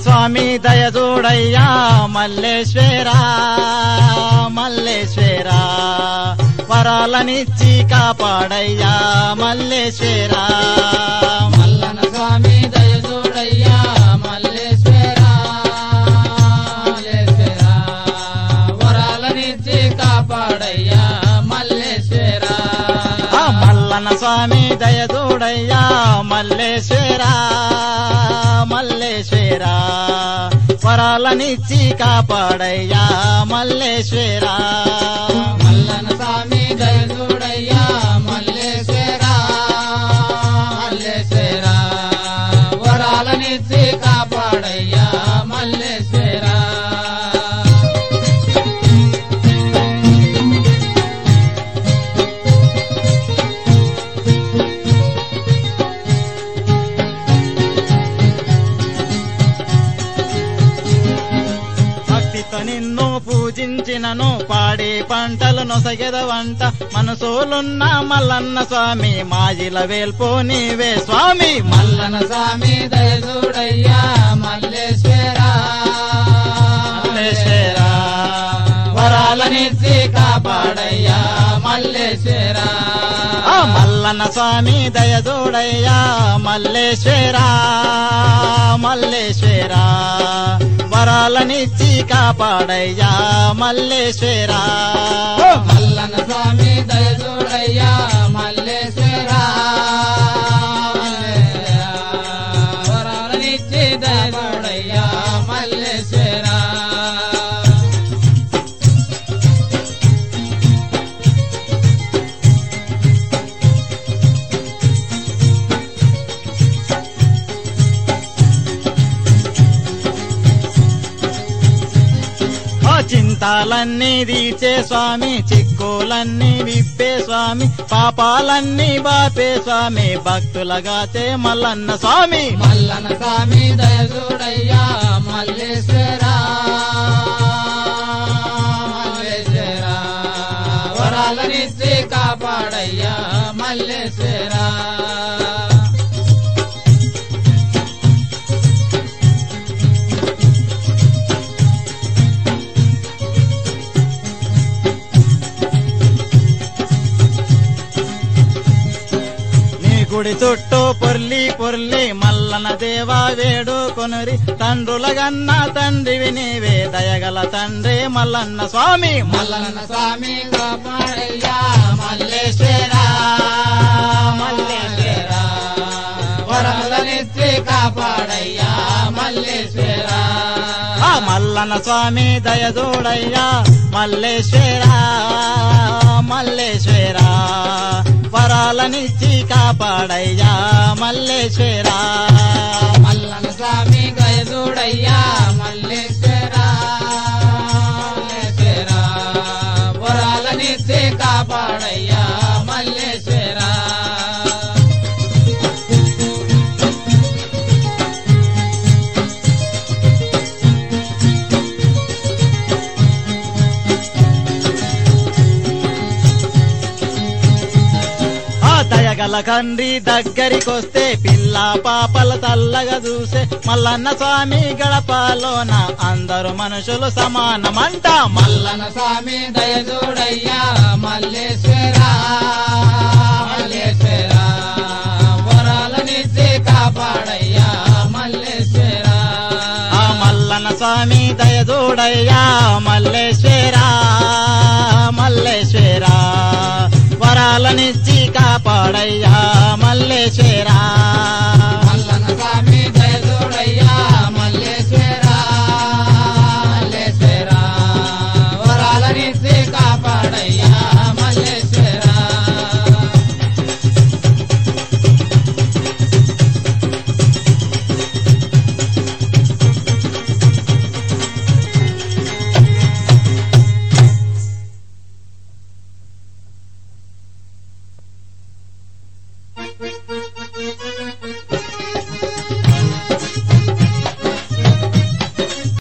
స్వామి దయ చూడయ్యా మల్లేశ్వరా మల్లేశ్వరా వరాలనిచ్చి కాపాడయ్యా మల్లేశ్వరా మల్లన స్వామి దయ చూడయ్యా మల్లేశ్వర మల్లేశ్వర వరాలనిచ్చి కాపాడయ్యా మల్లేశ్వర ఆ మల్లన స్వామి దయ చూడయ్యా మల్లేశ్వరా మల్లేశ్వరా వరాలనిచ్చి కాపాడయ్యా మల్లేశ్వరా మల్లన స్వామి దయ చూడయ్యా మల్లేశ్వర మల్లేశ్వర వరాలనిచ్చి కాపాడయ్యా మల్లేశ్వర భక్తితో నిన్ను పూజించినను పాడి పంటలు నొసగెదవంట మనసోలున్న మల్లన్న స్వామి మాజిల వేల్పో నీవే స్వామి మల్లన స్వామి దయ చూడయ్యా మల్లేశ్వర మల్లేశ్వర వరాలనిచ్చి కాపాడయ్యా మల్లేశ్వర ఆ మల్లన్న స్వామి దయ చూడయ్యా మల్లేశ్వర మల్లేశ్వర వరాలనిచ్చి కాపాడయ్యా మల్లేశ్వర మల్లన స్వామి దయ చూడయ్యా మల్లేశ్వర మల్లేశ్వర. వరాలనిచ్చి దయ చూడయ్యా మల్లేశ్వర ఆ చింతాలన్నీ తీర్చే స్వామి చిక్కులన్నీ విప్పే స్వామి పాపాలన్నీ బాపే స్వామి భక్తులగాచే మల్లన్న స్వామి మల్లన స్వామి దయ చూడయ్యా మల్లేశ్వర మల్లేశ్వర వరాలనిచ్చి కాపాడయ్యా మల్లేశ్వర నీ గుడి చుట్టూ పొర్లి పొర్లి మల్లన దేవా వేడు కొనురి తండ్రుల గన్న తండ్రివి నీవే దయగల తండ్రి మల్లన్న స్వామి మల్లన స్వామి కాపాడయ్యా మల్లేశ్వర మల్లేశ్వర వరాలనిచ్చి కాపాడయ్యా మల్లేశ్వర ఆ మల్లన స్వామి దయ చూడయ్యా మల్లేశ్వర మల్లేశ్వర వరాలనిచ్చి కాపాడయ్యా మల్లేశ్వర మల్లన స్వామి దయ చూడయ్యా మల్లేశ్వర మల్లేశ్వర వరాలనిచ్చి కాపాడయ్యా మల్లేశ్వర ఆ దయగల కండ్రి దగ్గరికొస్తే పిల్ల పాపల తల్లగా చూసే మల్లన్న స్వామి గడపలోన అందరు మనుషులు సమానమంట మల్ల మల్లన స్వామి దయ చూడయ్యా మల్లేశ్వర మల్లేశ్వర వరాలనిచ్చి కాపాడయ్యా మల్లేశ్వర ఆ మల్లన్న స్వామి దయ చూడయ్యా మల్లేశ్వర మల్లేశ్వర వరాలనిచ్చి కాపాడయ్యా మల్లేశ్వర